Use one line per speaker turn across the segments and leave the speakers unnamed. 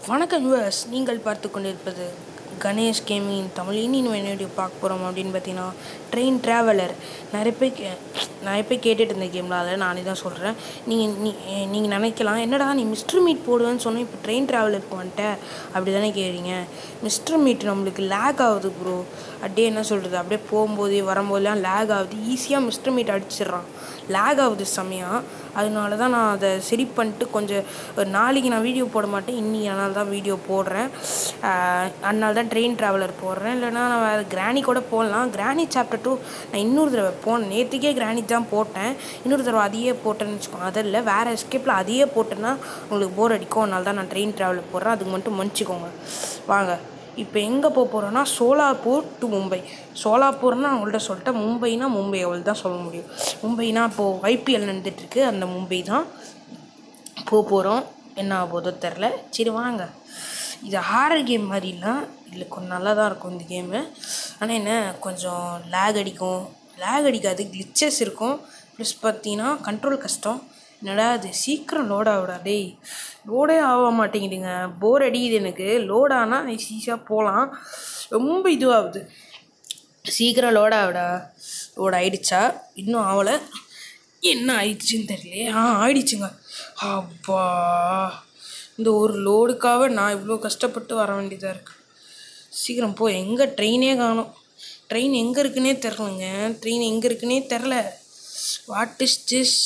வணக்கம் யூஎஸ் நீங்கள் பார்த்து கொண்டிருப்பது கணேஷ் கேமிங் தமிழ் இனி நம்ம என்ன வீடியோ பார்க்க போகிறோம் அப்படின்னு பார்த்தீங்கன்னா ட்ரெயின் ட்ராவலர் நிறைய பேர் கே நிறைய பேர் கேட்டுட்டு இருந்த கேமில் அதில் நானே தான் சொல்கிறேன் நீங்கள் நீ நீங்கள் நினைக்கலாம் என்னடா நீ மிஸ்டர் மீட் போடுவேன்னு சொன்னால் இப்போ ட்ரெயின் ட்ராவலருக்கு வந்துட்ட அப்படி தானே கேட்குறீங்க மிஸ்டர் மீட் நம்மளுக்கு லேக் ஆகுது ப்ரோ அப்படியே என்ன சொல்கிறது அப்படியே போகும்போது வரும்போதெல்லாம் லேக் ஆகுது ஈஸியாக மிஸ்டர் மீட் அடிச்சிடுறான் லேக் ஆகுது செம்மையாக அதனால தான் நான் அதை சரி பண்ணிட்டு கொஞ்சம் ஒரு நாளைக்கு நான் வீடியோ போட மாட்டேன் இன்னைக்கு அதனால தான் வீடியோ போடுறேன் ஆஹ் அதனால தான் ட்ரெயின் ட்ராவலர் போடுறேன் இல்லைனா நான் வேறு கிராணி கூட போடலாம் கிராணி சாப்டர் டூ நான் இன்னொரு தடவை போனேன் நேற்றுக்கே கிராணி தான் போட்டேன் இன்னொரு தடவை அதையே போட்டேன்னு வச்சுக்கோங்க அதில் இல்லை வேறு எஸ்கேப்பில் அதையே போட்டேன்னா உங்களுக்கு போர் அடிக்கும் அதனால தான் நான் ட்ரெயின் ட்ராவலர் போடுறேன் அதுக்கு மட்டும் மன்னிச்சிக்கோங்க வாங்க இப்போ எங்கே போக போகிறோன்னா சோலாப்பூர் டு மும்பை சோலாப்பூர்னா அவங்கள்ட்ட சொல்லிட்டேன் மும்பைனா மும்பை அவள் தான் சொல்ல முடியும் மும்பைனா இப்போது ஐபிஎல் நடந்துட்டுருக்கு அந்த மும்பை தான் போக போகிறோம் என்ன ஆக போதோ தெரில சரி வாங்க இது ஹாரர் கேம் மாதிரிலாம் இல்லை கொஞ்சம் நல்லா தான் இருக்கும் இந்த கேமு ஆனால் என்ன கொஞ்சம் லேக் அடிக்கும் லேக் அடிக்காது கிளிச்சஸ் இருக்கும் ப்ளஸ் பார்த்தீங்கன்னா கண்ட்ரோல் கஷ்டம் என்னடா அது சீக்கிரம் லோட் ஆகுடா டேய் லோடே ஆக மாட்டேங்குதுங்க போர் அடிக்குது எனக்கு லோட் ஆனால் ஈஸியாக போகலாம் ரொம்ப இதுவாகுது சீக்கிரம் லோட் ஆகுடா லோட் ஆயிடுச்சா இன்னும் ஆகலை என்ன ஆயிடுச்சுன்னு தெரியலையே ஆ ஆயிடுச்சுங்க அப்பா இந்த ஒரு லோடுக்காக நான் இவ்வளோ கஷ்டப்பட்டு வர வேண்டியதாக இருக்குது சீக்கிரம் போ எங்கே ட்ரெயினே காணும் ட்ரெயின் எங்கே இருக்குன்னே தெரிலங்க ட்ரெயின் எங்கே இருக்குன்னே தெரில வாட் இஸ் திஸ்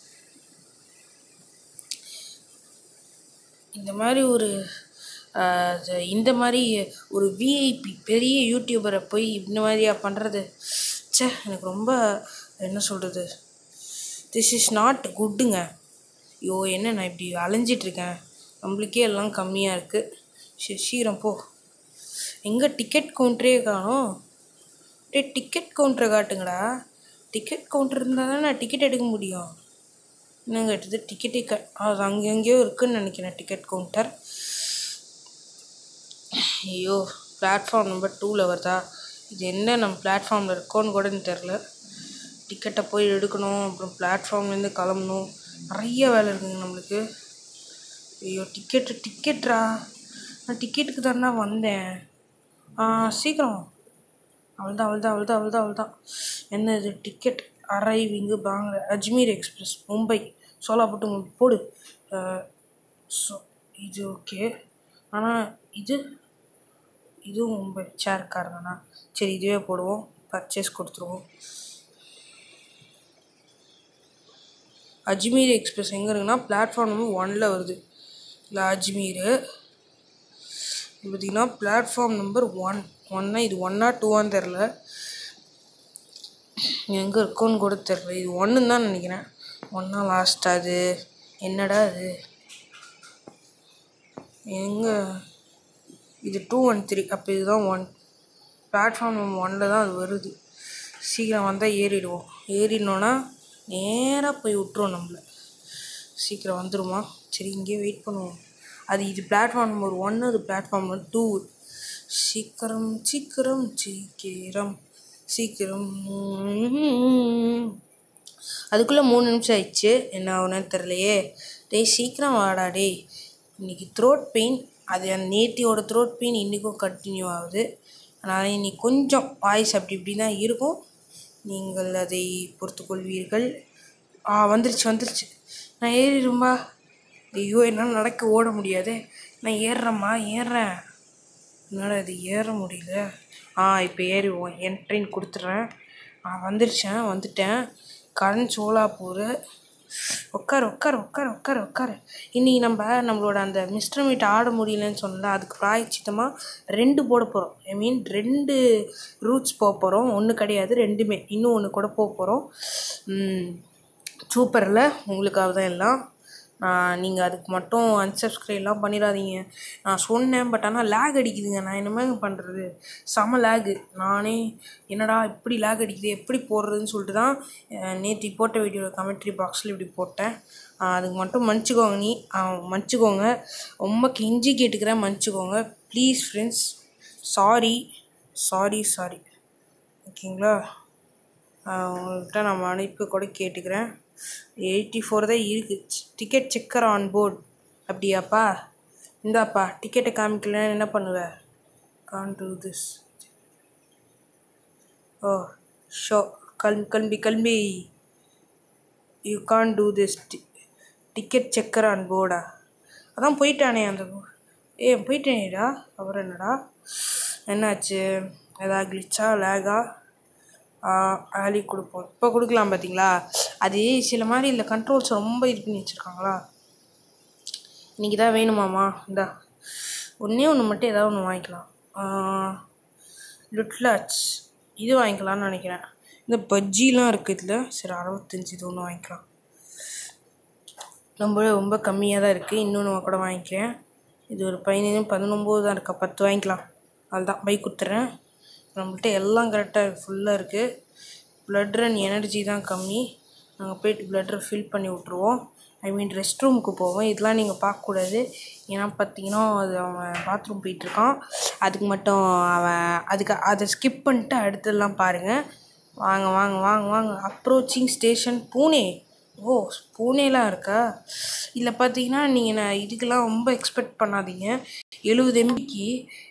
இந்த மாதிரி ஒரு ஆஹ், இது- இந்த மாதிரி ஒரு விஐபி பெரிய யூடியூபரை போய் இந்த மாதிரியா பண்ணுறது ச்சே எனக்கு ரொம்ப என்ன சொல்கிறது திஸ் இஸ் நாட் குட்டுங்க ஐயோ என்ன நான் இப்படி அலைஞ்சிட்ருக்கேன் நம்மளுக்கே எல்லாம் கம்மியாக இருக்குது சரி சீக்கிரம் போ எங்கே டிக்கெட் கவுண்டரே காணோம் டே டிக்கெட் கவுண்டரை காட்டுங்கடா டிக்கெட் கவுண்டர் இருந்தால் தான் நான் டிக்கெட் எடுக்க முடியும் என்னங்க கேட்டது டிக்கெட்டே க அது அங்கே எங்கேயோ இருக்குன்னு நினைக்கிறேன் டிக்கெட் கவுண்டர் ஐயோ பிளாட்ஃபார்ம் நம்பர் டூவில் வருதா இது என்ன நம்ம பிளாட்ஃபார்மில் இருக்கோன்னு கூட எனக்கு தெரில டிக்கெட்டை போய் எடுக்கணும் அப்புறம் பிளாட்ஃபார்ம்லேருந்து கிளம்பணும் நிறைய வேலை இருக்குங்க நம்மளுக்கு ஐயோ டிக்கெட்டு டிக்கெட்ரா நான் டிக்கெட்டுக்கு தானே வந்தேன் ஆ சீக்கிரம் அவ்வளோதான் அவ்வளோதான் அவ்வளோதான் அவ்வளோதான் அவ்வளோதான் என்ன இது டிக்கெட் அரைவிங்கு பாங்க அஜ்மீர் எக்ஸ்பிரஸ் மும்பை சோலாப்பட்டு மும்பை போடு ஸோ இது ஓகே ஆனால் இது இதுவும் மும்பை சேர் கார் தானா சரி இதுவே போடுவோம் பர்ச்சேஸ் கொடுத்துருவோம் அஜ்மீர் எக்ஸ்பிரஸ் எங்கே இருக்குன்னா பிளாட்ஃபார்ம் நம்பர் ஒனில் வருது இல்லை அஜ்மீர் பார்த்தீங்கன்னா பிளாட்ஃபார்ம் நம்பர் ஒன் ஒன்னா இது ஒன்னா டூவான்னு தெரில எங்கே இருக்குன்னு கூட தெரில இது ஒன்றுன்னு தான் நினைக்கிறேன் ஒன்றா லாஸ்ட் அது என்னடா அது எங்கே இது டூ ஒன் த்ரீ அப்போ இதுதான் ஒன் பிளாட்ஃபார்ம் நம்பர் ஒனில் தான் அது வருது சீக்கிரம் வந்தால் ஏறிடுவோம் ஏறினோன்னா நேராக போய் விட்ருவோம் நம்மள சீக்கிரம் வந்துருமா சரி இங்கேயே வெயிட் பண்ணுவோம் அது இது பிளாட்ஃபார்ம் நம்பர் ஒன்று அது பிளாட்ஃபார்ம் நம்பர் டூ சீக்கிரம் சீக்கிரம் சீக்கிரம் சீக்கிரம் அதுக்குள்ளே மூணு நிமிஷம் ஆயிடுச்சு என்ன ஆகுன்னு தெரிலையே டேய் சீக்கிரம் வாடா டேய் இன்னைக்கு த்ரோட் பெயின் அது அந்த நேத்தியோட த்ரோட் பெயின் இன்றைக்கும் கண்டினியூ ஆகுது அதனால் இன்னைக்கு கொஞ்சம் வாய்ஸ் அப்படி இப்படி தான் இருக்கும் நீங்கள் அதை பொறுத்துக்கொள்வீர்கள் ஆ வந்துருச்சு வந்துருச்சு நான் ஏறிடும்பா ஐயோ என்னால் நடக்க ஓட முடியாதே நான் ஏறுறேம்மா ஏறுறேன் என்னால் அது ஏற முடியல ஆ இப்போ ஏறிடுவோம் என் ட்ரெயின் கொடுத்துட்றேன் ஆ வந்துருச்சேன் வந்துட்டேன் கரண் சோலாப்பூர் உட்காரு உட்காரு உட்காரு உட்காரு உட்காரு இன்றைக்கி நம்ம நம்மளோட அந்த மிஸ்டர் மீட் ஆட முடியலன்னு சொன்னல அதுக்கு பிராயச்சித்தமாக ரெண்டு போட போகிறோம் ஐ மீன் ரெண்டு ரூட்ஸ் போக போகிறோம் ஒன்று கிடையாது ரெண்டுமே இன்னும் ஒன்று கூட போக போகிறோம் சூப்பரில் உங்களுக்காக தான் எல்லாம் நான் நீங்கள் அதுக்கு மட்டும் அன்சப்ஸ்கிரைப்லாம் பண்ணிடாதீங்க நான் சொன்னேன் பட் ஆனால் லேக் அடிக்குதுங்க நான் என்னமே பண்ணுறது செம லேகு நானே என்னடா இப்படி லேக் அடிக்குது எப்படி போடுறதுன்னு சொல்லிட்டு தான் நேற்று போட்ட வீடியோ கமெண்ட்ரி பாக்ஸில் இப்படி போட்டேன் ஆஹ் அதுக்கு மட்டும் மன்னிச்சிக்கோங்க நீ ஆஹ் மன்னிச்சிக்கோங்க ரொம்ப கெஞ்சி கேட்டுக்கிறேன் மன்னிச்சிக்கோங்க please friends sorry sorry sorry ஓகேங்களா ஆஹ் உங்கள்கிட்ட நான் மன்னிப்பு கூட கேட்டுக்கிறேன் எயிட்டி ஃபோர் தான் இருக்குது டிக்கெட் செக்கர் ஆன் போர்ட் அப்படியாப்பா இந்தாப்பா டிக்கெட்டை காமிக்கலன்னு என்ன பண்ணுவ can do this oh show கல் கல்வி கல்வி you can do this ticket checker on போர்டா அதான் போயிட்டானே அந்த ஏ போயிட்டேனேடா அப்புறம் என்னடா என்னாச்சு ஏதாவது கிளிச்சா லேகா ஆலி கொடுப்போம் இப்போ கொடுக்கலாம் பார்த்தீங்களா அது சில மாதிரி இல்லை கண்ட்ரோல்ஸ் ரொம்ப இது பண்ணி வச்சுருக்காங்களா இன்றைக்கி தான் வேணுமாம்மா இந்தா ஒன்றே ஒன்று மட்டும் ஏதாவது ஒன்று வாங்கிக்கலாம் லுட்லாட்ஸ் இது வாங்கிக்கலாம்னு நினைக்கிறேன் இந்த பஜ்ஜிலாம் இருக்குது இதில் சரி அறுபத்தஞ்சி இது ஒன்று வாங்கிக்கலாம் ரொம்ப ரொம்ப கம்மியாக தான் இருக்குது இன்னொன்று கூட வாங்கிக்கிறேன் இது ஒரு பதினேழு பதினொம்போது தான் இருக்கா பத்து வாங்கிக்கலாம் அதுதான் பைக் கொடுத்துட்றேன் நம்மள்ட்ட எல்லாம் கரெக்டாக ஃபுல்லாக இருக்குது ப்ளட் ரன் எனர்ஜி தான் கம்மி நாங்கள் போயிட்டு ப்ளட்டரை ஃபில் பண்ணி விட்ருவோம் ஐ மீன் ரெஸ்ட் ரூமுக்கு போவோம் இதெல்லாம் நீங்கள் பார்க்கக்கூடாது ஏன்னா பார்த்தீங்கன்னா அது அவன் பாத்ரூம் போயிட்டுருக்கான் அதுக்கு மட்டும் அவன் அதுக்கு அதை ஸ்கிப் பண்ணிட்டு அடுத்ததெல்லாம் பாருங்கள் வாங்க வாங்க வாங்க வாங்க அப்ரோச்சிங் ஸ்டேஷன் பூனே ஓ பூனேலாம் இருக்கா இல்லை பார்த்தீங்கன்னா நீங்கள் நான் இதுக்கெல்லாம் ரொம்ப எக்ஸ்பெக்ட் பண்ணாதீங்க எழுபது எம்பிக்கு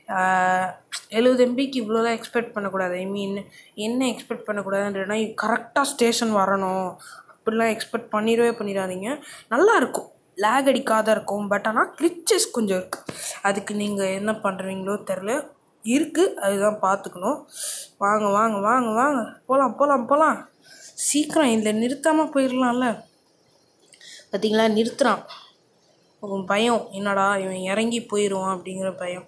எழுபது எம்பிக்கு இவ்வளோலாம் எக்ஸ்பெக்ட் பண்ணக்கூடாது ஐ மீன் என்ன எக்ஸ்பெக்ட் பண்ணக்கூடாதுன்றனா கரெக்டாக ஸ்டேஷன் வரணும் அப்படிலாம் எக்ஸ்பெக்ட் பண்ணிடவே பண்ணிடாதீங்க நல்லா இருக்கும் லேக் அடிக்காத இருக்கும் பட் ஆனால் கிளிச்சஸ் கொஞ்சம் இருக்குது அதுக்கு நீங்கள் என்ன பண்ணுறீங்களோ தெரில இருக்குது அதுதான் பார்த்துக்கணும் வாங்க வாங்க வாங்க வாங்க போகலாம் போகலாம் போகலாம் சீக்கிரம் இதில் நிறுத்தாமல் போயிடலாம்ல பார்த்தீங்களா நிறுத்துறான் உன் பயம் என்னடா இவன் இறங்கி போயிடுவான் அப்படிங்கிற பயம்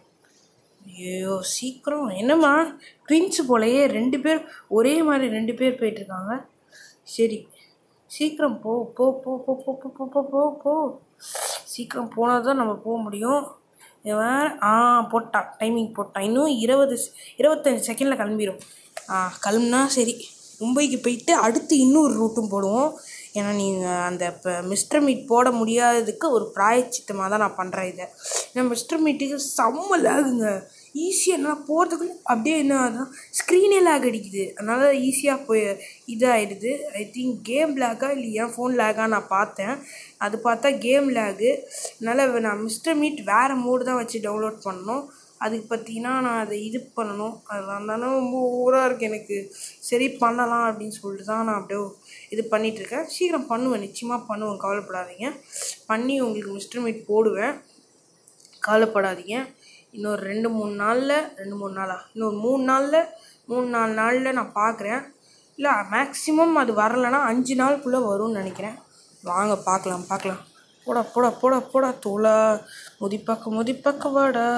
ஐயோ சீக்கிரம் என்னம்மா ட்வின்ஸ் போலயே ரெண்டு பேர் ஒரே மாதிரி ரெண்டு பேர் போயிட்டுருக்காங்க சரி சீக்கிரம் போ போ போ போ போ போ போ போ போ போ சீக்கிரம் போனால் தான் நம்ம போக முடியும் இவன் ஆ போட்டான் டைமிங் போட்டான் இன்னும் இருபது இருபத்தஞ்சி செகண்டில் கிளம்பிடும் ஆ கிளம்புனா சரி மும்பைக்கு போயிட்டு அடுத்து இன்னொரு ரூட்டும் போடுவோம் ஏன்னா நீங்கள் அந்த இப்போ மிஸ்டர் மீட் போட முடியாததுக்கு ஒரு பிராயச்சித்தமாக தான் நான் பண்ணுறேன் இதை ஏன்னா மிஸ்டர் மீட்டுக்கு செம்ம லேகுங்க ஈஸியாக என்னால் போகிறதுக்குள்ள அப்படியே என்ன ஆகுதுன்னா ஸ்க்ரீனே லேக் அடிக்குது அதனால் ஈஸியாக போய் இதாகிடுது ஐ திங்க் கேம் லேக்கா இல்லை என் ஃபோன் லேக்காக நான் பார்த்தேன் அது பார்த்தா கேம் லேகு அதனால் நான் மிஸ்டர் மீட் வேறு மோடு தான் வச்சு டவுன்லோட் பண்ணணும் அதுக்கு பார்த்தீங்கன்னா நான் அதை இது பண்ணணும் அதெல்லாம் தானே ரொம்ப ஓவராக இருக்குது எனக்கு சரி பண்ணலாம் அப்படின்னு சொல்லிட்டு தான் நான் அப்படியே இது பண்ணிகிட்ருக்கேன் சீக்கிரம் பண்ணுவேன் நிச்சயமாக பண்ணுவேன் கவலைப்படாதீங்க பண்ணி உங்களுக்கு மிஸ்டர் மீட் போடுவேன் கவலைப்படாதீங்க இன்னொரு ரெண்டு மூணு நாளில் ரெண்டு மூணு நாளா இன்னொரு மூணு நாளில் மூணு நாலு நாளில் நான் பார்க்குறேன் இல்லை மேக்ஸிமம் அது வரலைன்னா அஞ்சு நாளுக்குள்ளே வரும்னு நினைக்கிறேன் வாங்க பார்க்கலாம் பார்க்கலாம் போடா போடா போடா போடா தோலா முதிப்பக்க முதிப்பக்க வாடா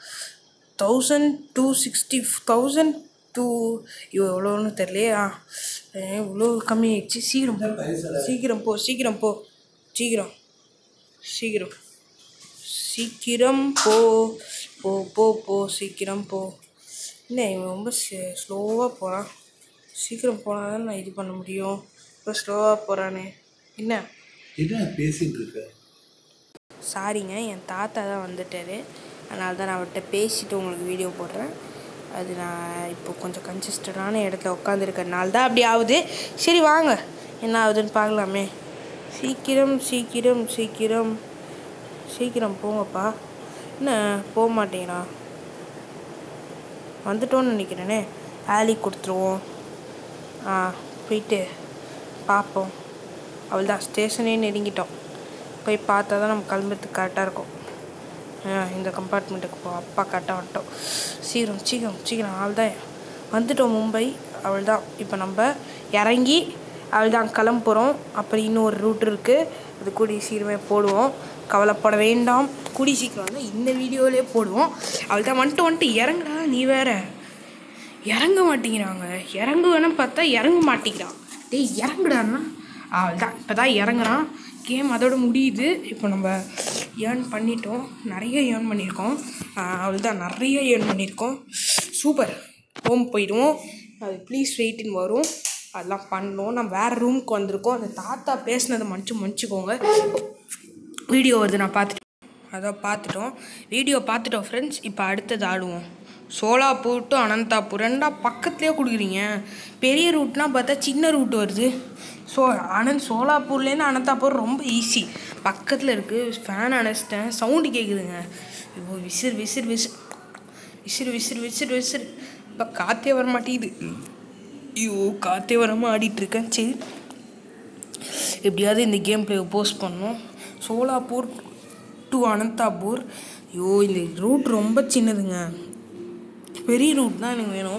thousand two sixty thousand two இவ்வளோ எவ்வளோன்னு தெரியலையே ஆ இவ்வளோ கம்மியாயிடுச்சு சீக்கிரம் போ சீக்கிரம் போ சீக்கிரம் போ சீக்கிரம் சீக்கிரம் சீக்கிரம் போ போ போ போ சீக்கிரம் போ என்ன இவன் ரொம்ப ஸ்லோவாக போகிறான் சீக்கிரம் போனால் தான் நான் இது பண்ண முடியும் இப்போ ஸ்லோவாக போகிறானே என்ன
என்ன பேசிட்டு இருக்க
சாரிங்க என் தாத்தா தான் வந்துட்டார் அதனால தான் நான் அவர்கிட்ட பேசிட்டு உங்களுக்கு வீடியோ போடுறேன் அது நான் இப்போ கொஞ்சம் கன்சிஸ்டடான இடத்துல உட்காந்துருக்கறனால தான் அப்படி ஆகுது சரி வாங்க என்ன ஆகுதுன்னு பார்க்கலாமே சீக்கிரம் சீக்கிரம் சீக்கிரம் சீக்கிரம் போங்கப்பா என்ன போக மாட்டேங்கிறா வந்துட்டோன்னு நினைக்கிறேனே ஆலி கொடுத்துருவோம் ஆ போயிட்டு பார்ப்போம் அவள் தான் ஸ்டேஷனே நெருங்கிட்டோம் போய் பார்த்தா தான் நம்ம கிளம்புறதுக்கு கரெக்டாக இருக்கும் ஆ இந்த கம்பார்ட்மெண்ட்டுக்கு போ அப்பா கரெக்டாக வந்துட்டோம் சீக்கிரம் சீக்கிரம் சீக்கிரம் அவள் தான் வந்துட்டோம் மும்பை அவள் தான் இப்போ நம்ம இறங்கி அவள் தான் கிளம்புறோம் அப்புறம் இன்னொரு ரூட் இருக்குது அது கூடிய சீக்கிரமே போடுவோம் கவலைப்பட வேண்டாம் கூடிய சீக்கிரம் வந்து இந்த வீடியோவிலே போடுவோம் அவள் தான் வந்துட்டு வந்துட்டு இறங்குடா நீ வேற இறங்க மாட்டேங்கிறாங்க இறங்குவேன்னு பார்த்தா இறங்க மாட்டேங்கிறான் டேய் இறங்குடான்னா அவள் தான் இப்போ தான் இறங்குறான் கேம் அதோட முடியுது இப்போ நம்ம ஏர்ன் பண்ணிட்டோம் நிறைய ஏர்ன் பண்ணியிருக்கோம் அவள் தான் நிறைய ஏர்ன் பண்ணியிருக்கோம் சூப்பர் ஹோம் போயிடுவோம் அது ப்ளீஸ் வெயிட்டின்னு வரும் அதெல்லாம் பண்ணோம் நம்ம வேறு ரூமுக்கு வந்திருக்கோம் அந்த தாத்தா பேசுனதை மன்னிச்சு மன்னிச்சுக்கோங்க வீடியோ வருது நான் பார்த்துட்டு அதான் பார்த்துட்டோம் வீடியோ பார்த்துட்டோம் ஃப்ரெண்ட்ஸ் இப்போ அடுத்தது ஆடுவோம் சோலாப்பூர் டு அனந்தாப்பூர் ரெண்டா பக்கத்துலேயே கொடுக்குறீங்க பெரிய ரூட்னா பார்த்தா சின்ன ரூட் வருது ஸோ அனந்த் சோலாப்பூர்லேருந்து அனந்தாப்பூர் ரொம்ப ஈஸி பக்கத்தில் இருக்குது ஃபேன் அணைச்சிட்டேன் சவுண்டு கேட்குதுங்க இப்போ விசிறு விசிறு விசிறு விசிறு விசிறு விசிறு விசிறு இப்போ காற்றே வர மாட்டேங்குது ஐயோ காற்றே வராமல் ஆடிட்டுருக்கேன் சரி எப்படியாவது இந்த கேம் பிளே போஸ்ட் பண்ணணும் சோலாப்பூர் டு அனந்தாப்பூர் ஐயோ இந்த ரூட் ரொம்ப சின்னதுங்க பெரிய ரூட் தான் எனக்கு வேணும்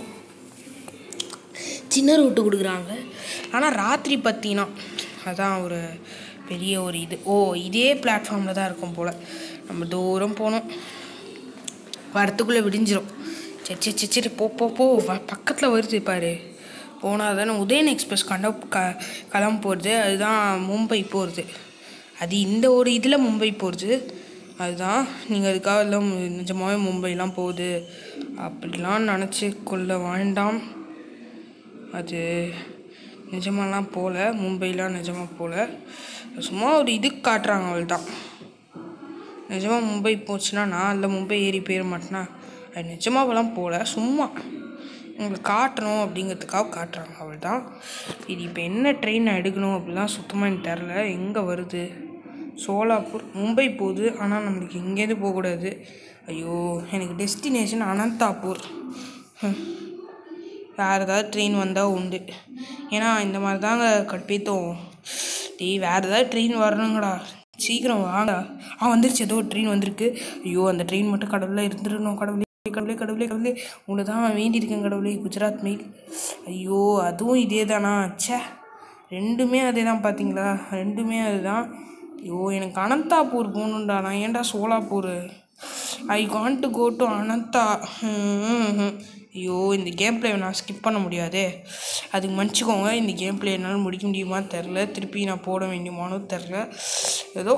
சின்ன ரூட்டு கொடுக்குறாங்க ஆனால் ராத்திரி பார்த்தீங்கன்னா அதான் ஒரு பெரிய ஒரு இது ஓ இதே பிளாட்ஃபார்மில் தான் இருக்கும் போல் நம்ம தூரம் போகணும் வரத்துக்குள்ளே விடிஞ்சிரும் சரி சரி சரி சரி போ போ போ பக்கத்தில் வருது பாரு போனால் தானே உதயன் எக்ஸ்பிரஸ் கண்ட க கிளம்ப போகிறது அதுதான் மும்பை போகிறது அது இந்த ஒரு இதில் மும்பை போகிறது அதுதான் நீங்கள் அதுக்காக எல்லாம் நிஜமாகவே மும்பைலாம் போகுது அப்படிலாம் நினச்சி கொள்ள வேண்டாம் அது நிஜமாலாம் போகல மும்பைலாம் நிஜமாக போகல சும்மா ஒரு இதுக்கு காட்டுறாங்க அவள் தான் நிஜமாக மும்பை போச்சுன்னா நான் இல்லை மும்பை ஏறி போயிட மாட்டேனா அது நிஜமாவெல்லாம் போகல சும்மா உங்களுக்கு காட்டணும் அப்படிங்கிறதுக்காக காட்டுறாங்க அவள் தான் இது இப்போ என்ன ட்ரெயின் நான் எடுக்கணும் அப்படிலாம் சுத்தமாக எனக்கு தெரில எங்கே வருது சோலாப்பூர் மும்பை போகுது ஆனால் நம்மளுக்கு இங்கேருந்து போகக்கூடாது ஐயோ எனக்கு டெஸ்டினேஷன் அனந்தாப்பூர் ஹம். வேறு ஏதாவது ட்ரெயின் வந்தால் உண்டு ஏன்னா இந்த மாதிரி தாங்க கடுப்பேத்தோம் டேய் வேறு ஏதாவது ட்ரெயின் வரணுங்கடா சீக்கிரம் வாடா ஆ வந்துருச்சு ஏதோ ஒரு ட்ரெயின் வந்திருக்கு ஐயோ அந்த ட்ரெயின் மட்டும் கடவுளே இருந்துடணும் கடவுளே கடவுளே கடவுளே கடவுளே உங்களை தான் வேண்டியிருக்கேன் கடவுளே குஜராத் மெயில் ஐயோ அதுவும் இதே தானா ச்சே ரெண்டுமே அதே தான் பார்த்தீங்களா ரெண்டுமே அதுதான் ஐயோ எனக்கு அனந்தாப்பூர் போகணுண்டா நான் ஏன்டா Solapur I can't to go to Ananta ஐயோ இந்த கேம் பிளே நான் ஸ்கிப் பண்ண முடியாதே அதுக்கு மன்னிச்சிக்கோங்க இந்த கேம் பிளே என்னால் முடிக்க முடியுமா தெரில திருப்பி நான் போட வேண்டியமானோ தெரில ஏதோ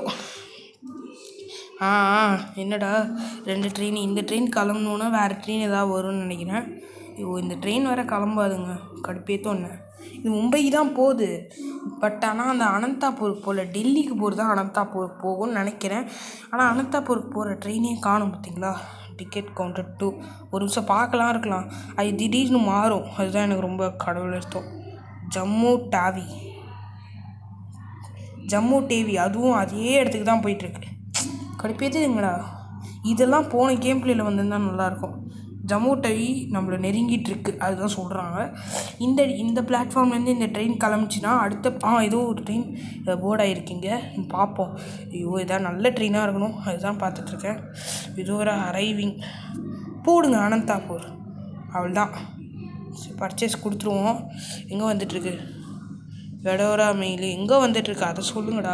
ஆ ஆ, என்னடா ரெண்டு ட்ரெயின் இந்த ட்ரெயின் கிளம்பணுன்னா வேறு ட்ரெயின் ஏதாவது வரும்னு நினைக்கிறேன் ஐயோ இந்த ட்ரெயின் வேறு கிளம்பாதுங்க கடுப்பேத்தோன்னு இது மும்பைக்கு தான் போகுது பட் ஆனால் அந்த அனந்தாப்பூருக்கு போகல டெல்லிக்கு போகிறது தான் அனந்தாப்பூர் போகும்னு நினைக்கிறேன் ஆனால் அனந்தாப்பூருக்கு போகிற ட்ரெயினே காணும் பார்த்தீங்களா டிக்கெட் கவுண்டர் டூ ஒரு நிமிஷம் பார்க்கலாம் இருக்கலாம் அது திடீர்னு மாறும் அதுதான் எனக்கு ரொம்ப கடவுள் அர்த்தம் ஜம்மு டாவி ஜம்மு டிவி அதுவும் அதே இடத்துக்கு தான் போயிட்டுருக்கு கடுப்பேத்துதுங்களா இதெல்லாம் போன கேம் பிளேயில் வந்திருந்தா நல்லாயிருக்கும் ஜம்மு டவி நம்மளை நெருங்கிட்டு இருக்கு அதுதான் சொல்கிறாங்க இந்த இந்த பிளாட்ஃபார்ம்லேருந்து இந்த ட்ரெயின் கிளம்பிச்சுன்னா அடுத்த ஆ ஏதோ ஒரு ட்ரெயின் போர்ட் ஆகிருக்கீங்க பார்ப்போம் ஐயோ இதான் நல்ல ட்ரெயினாக இருக்கணும் அதுதான் பார்த்துட்ருக்கேன் இது ஒரு அரைவிங் போடுங்க அனந்தாப்பூர் அவள் தான் பர்ச்சேஸ் கொடுத்துருவோம் எங்கே வந்துட்டுருக்கு வெடோரா மெயில் எங்கே வந்துட்டுருக்கு அதை சொல்லுங்கடா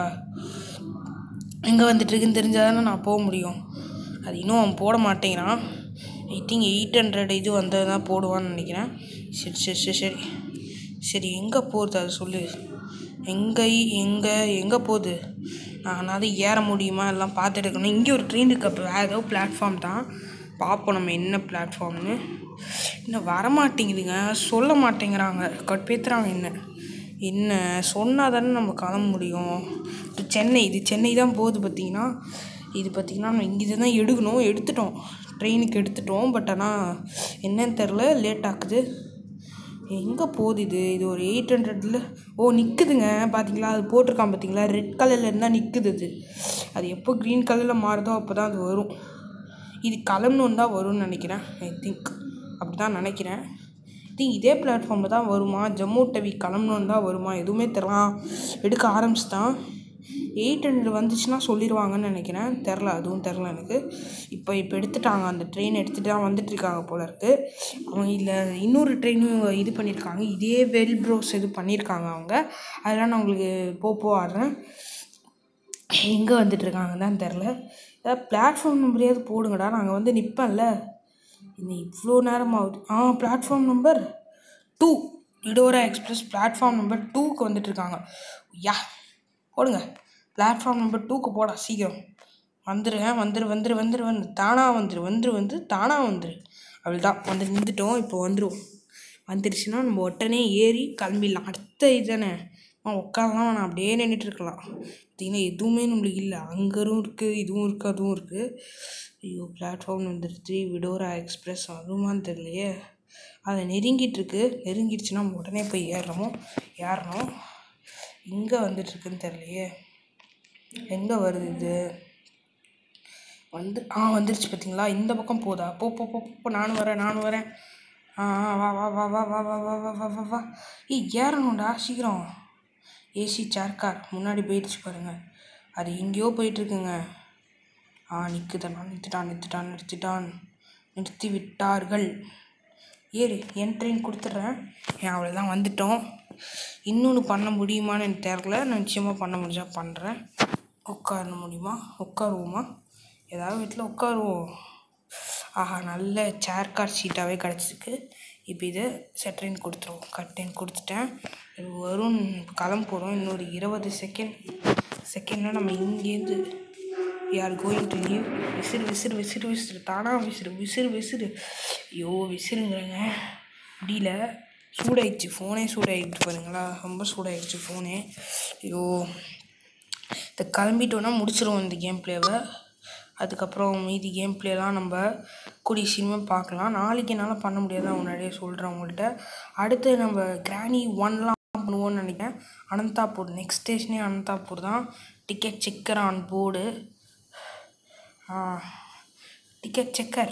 எங்கே வந்துட்டுருக்குன்னு தெரிஞ்சால் தானே நான் போக முடியும் அது இன்னும் அவன் போட மாட்டேங்கிறான் ஐ திங்க் எயிட் ஹண்ட்ரட் இது வந்தது தான் போடுவான்னு நினைக்கிறேன் சரி சரி சரி சரி சரி எங்கே போகுது அது சொல்லு எங்கே எங்கே எங்கே போகுது நான் ஏற முடியுமா எல்லாம் பார்த்துட்டு இருக்கணும் இங்கே ஒரு ட்ரெயின் இருக்கு அப்போ வேறு ஏதோ பிளாட்ஃபார்ம் தான் பார்ப்போம் நம்ம என்ன பிளாட்ஃபார்ம்னு இன்னும் வரமாட்டேங்குதுங்க சொல்ல மாட்டேங்கிறாங்க கட்பேத்துறாங்க என்ன என்ன சொன்னால் தானே நம்ம கிளம்ப முடியும் இது சென்னை இது சென்னை தான் போகுது பார்த்தீங்கன்னா இது பார்த்தீங்கன்னா நம்ம இங்கே தான் எடுக்கணும் எடுத்துட்டோம் ட்ரெயினுக்கு எடுத்துட்டோம் பட் ஆனால் என்னன்னு தெரில லேட் ஆகுது எங்கே போகுது இது இது ஒரு எயிட் ஹண்ட்ரடில் ஓ நிற்குதுங்க பார்த்தீங்களா அது போட்டிருக்கான் பார்த்தீங்களா ரெட் கலரில் இருந்தால் நிற்குது அது அது எப்போ க்ரீன் கலரில் மாறுதோ அப்போ தான் அது வரும் இது கிளம்பணுன்னு தான் வரும்னு நினைக்கிறேன் ஐ திங்க் அப்படி தான் நினைக்கிறேன் திங்க் இதே பிளாட்ஃபார்மில் தான் வருமா ஜம்மு டவி கிளம்பணுன்னு தான் வருமா எதுவுமே தெரியலாம் எடுக்க ஆரம்பிச்சிட்டான் எயிட் ஹண்ட்ரட் வந்துச்சுன்னா சொல்லிடுவாங்கன்னு நினைக்கிறேன் தெரில அதுவும் தெரில எனக்கு இப்போ இப்போ எடுத்துட்டாங்க அந்த ட்ரெயின் எடுத்துகிட்டு தான் வந்துட்டுருக்காங்க போல இருக்கு அவங்க இல்லை இன்னொரு ட்ரெயினும் இவங்க இது பண்ணியிருக்காங்க இதே வெல் ப்ரோஸ் இது பண்ணியிருக்காங்க அவங்க அதெல்லாம் நான் உங்களுக்கு போ போ ஆடுறேன் எங்கே வந்துட்டுருக்காங்க தான் தெரில ஏதாவது பிளாட்ஃபார்ம் நம்பரையாவது போடுங்கடா நாங்கள் வந்து நிற்பேன்ல இன்னும் இவ்வளோ நேரம் ஆகுது ஆ பிளாட்ஃபார்ம் நம்பர் டூ இடோரா எக்ஸ்பிரஸ் பிளாட்ஃபார்ம் நம்பர் டூக்கு வந்துட்டுருக்காங்க யா போடுங்க பிளாட்ஃபார்ம் நம்பர் டூக்கு போடா சீக்கிரம் வந்துருங்க வந்துரு வந்துரு வந்துரு வந்து தானாக வந்துரு வந்துரு வந்து தானாக வந்துரு அவ்வளோதான் வந்து நின்றுட்டோம் இப்போ வந்துடும் வந்துருச்சுன்னா நம்ம உடனே ஏறி கிளம்பிடலாம் அடுத்த இது தானே ஆ உட்காரலாம் வேணாம் அப்படியே நின்றுட்டு இருக்கலாம் பார்த்தீங்கன்னா எதுவுமே நம்மளுக்கு இல்லை அங்கரும் இருக்குது இதுவும் இருக்குது அதுவும் இருக்குது ஐயோ பிளாட்ஃபார்ம் நம்பர் த்ரீ விடோரா எக்ஸ்பிரஸ் அதுவுமான்னு தெரியலையே அதை நெருங்கிட்டு இருக்கு நெருங்கிடுச்சுன்னா நம்ம உடனே போய் ஏறணும் ஏறணும் எங்கே வந்துட்டுருக்குன்னு தெரியலையே எங்கே வருது இது வந்து ஆ வந்துருச்சு பார்த்தீங்களா இந்த பக்கம் போதா போ போ போ போ நானும் வரேன் நானும் வரேன் ஆ ஆ, வா வா வா வா வா வா வா வா வா வா வா ஏய் ஏறணும்டா சீக்கிரம் ஏசி சேர் கார் முன்னாடி போயிடுச்சு பாருங்க அது எங்கேயோ போயிட்டுருக்குங்க ஆ நிற்குதண்ணா நிறுத்திட்டான் நிறுத்திட்டான் நிறுத்திட்டான் நிறுத்தி விட்டார்கள் ஏறு என் ட்ரெயின் கொடுத்துட்றேன் ஏன் அவ்வளோதான் வந்துட்டோம் இன்னொன்று பண்ண முடியுமான்னு எனக்கு தெரில நான் நிச்சயமாக பண்ண முடிஞ்சா பண்ணுறேன் உட்கார முடியுமா உட்காருவோமா ஏதாவது வீட்டில் உட்காருவோம் ஆஹா நல்ல சேர் கார் சீட்டாகவே கிடச்சிருக்கு இப்போ இது செட்ரின் கொடுத்துருவோம் கட்டின் கொடுத்துட்டேன் இது வரும் கிளம்ப போகிறோம் இன்னொரு இருபது செகண்ட் செகண்டில் நம்ம இங்கேருந்து we are going to leave விசிறு விசிறு விசிறு விசிறு தானாக விசிறு விசிறு விசிறு ஐயோ விசிறுங்கிறேங்க முடியல சூடாயிடுச்சு ஃபோனே சூடாயிடுச்சு பாருங்களா ரொம்ப சூடாயிடுச்சு ஃபோனே ஐயோ இதை கிளம்பிட்டோன்னா முடிச்சிருவோம் இந்த கேம் பிளேவை அதுக்கப்புறம் மீதி கேம் பிளேலாம் நம்ம கூடிய சீக்கிரமாக பார்க்கலாம் நாளைக்கு என்னால் பண்ண முடியாது நான் முன்னாடியே சொல்கிறேன் உங்கள்கிட்ட அடுத்து நம்ம கிராணி ஒன்லாம் பண்ணுவோம்னு நினைக்கிறேன் அனந்தாப்பூர் நெக்ஸ்ட் ஸ்டேஷனே அனந்தாப்பூர் தான் ticket checker on board ticket checker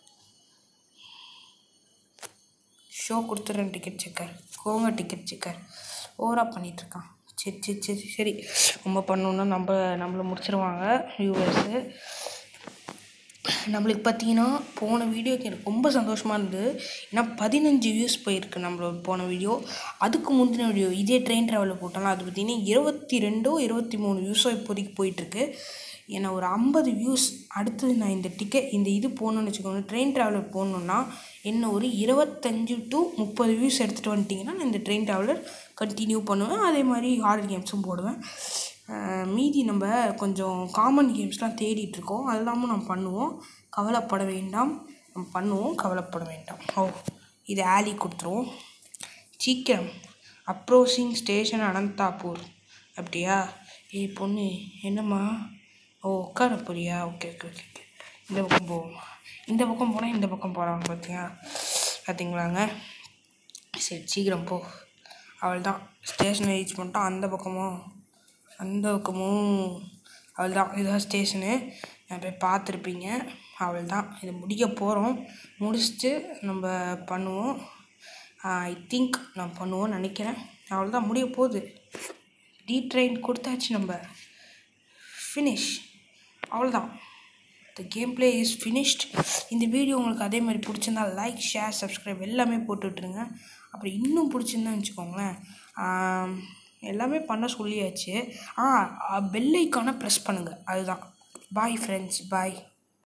show கொடுத்துட்றேன் டிக்கெட் செக்கர் கோங்க டிக்கெட் செக்கர் ஓவராக பண்ணிகிட்ருக்கான் சரி சரி சரி சரி ரொம்ப பண்ணோன்னா நம்ம நம்மளை முடிச்சிருவாங்க வியூவர்ஸு நம்மளுக்கு பார்த்தீங்கன்னா போன வீடியோக்கு எனக்கு ரொம்ப சந்தோஷமாக இருந்தது ஏன்னா பதினஞ்சு வியூஸ் போயிருக்கு நம்மளோட போன வீடியோ அதுக்கு முந்தின வீடியோ இதே ட்ரெயின் ட்ராவலில் போட்டாலும் அது பார்த்தீங்கன்னா இருபத்தி ரெண்டோ இருபத்தி மூணு வியூஸோ இப்போதைக்கு போயிட்டுருக்கு ஏன்னா ஒரு ஐம்பது வியூஸ் அடுத்தது நான் இந்த டிக்கெட் இந்த இது போகணுன்னு வச்சுக்கோங்க ட்ரெயின் ட்ராவலர் போகணுன்னா என்ன ஒரு இருபத்தஞ்சு டு முப்பது வியூஸ் எடுத்துகிட்டு வந்துட்டிங்கன்னா நான் இந்த ட்ரெயின் ட்ராவலர் கண்டினியூ பண்ணுவேன் அதே மாதிரி ஹாரர் கேம்ஸும் போடுவேன் அஹ் மீதி நம்ம கொஞ்சம் காமன் கேம்ஸ்லாம் தேடிட்டு இருக்கோம் அதெல்லாமும் நம்ம பண்ணுவோம் கவலைப்பட வேண்டாம் நம்ம பண்ணுவோம் கவலைப்பட வேண்டாம் ஓ இது ஆலி கொடுத்துருவோம் சீக்கிரம் அப்ரோச்சிங் ஸ்டேஷன் அனந்தாப்பூர் அப்படியா ஏய் பொண்ணு என்னம்மா ஓ உட்கார போறியா ஓகே ஓகே ஓகே ஓகே இந்த பக்கம் போவோம் இந்த பக்கம் போனால் இந்த பக்கம் போகிறாங்க பார்த்தியா பார்த்தீங்களாங்க சரி சீக்கிரம் போ அவள் தான் ஸ்டேஷனை ரீச் பண்ணிட்டோம் அந்த பக்கமும் அந்த பக்கமும் அவள் தான் இதுதான் ஸ்டேஷனு நான் போய் பார்த்துருப்பீங்க அவள் தான் இதை முடிக்க போகிறோம் முடிச்சுட்டு நம்ம பண்ணுவோம் ஐ திங்க் நான் பண்ணுவோம்னு நினைக்கிறேன் அவள் தான் முடிய போகுது டி ட்ரெயின் கொடுத்தாச்சு நம்ம ஃபினிஷ் அவ்வளோதான் the game play is finished இந்த வீடியோ உங்களுக்கு அதே மாதிரி பிடிச்சிருந்தா லைக் ஷேர் சப்ஸ்கிரைப் எல்லாமே போட்டு விட்டுருங்க அப்புறம் இன்னும் பிடிச்சிருந்தான்னு வச்சுக்கோங்களேன் ஆம், எல்லாமே பண்ண சொல்லியாச்சு ஆ பெல் ஐக்கானை ப்ரெஸ் பண்ணுங்கள் அதுதான் பாய் ஃப்ரெண்ட்ஸ் பாய்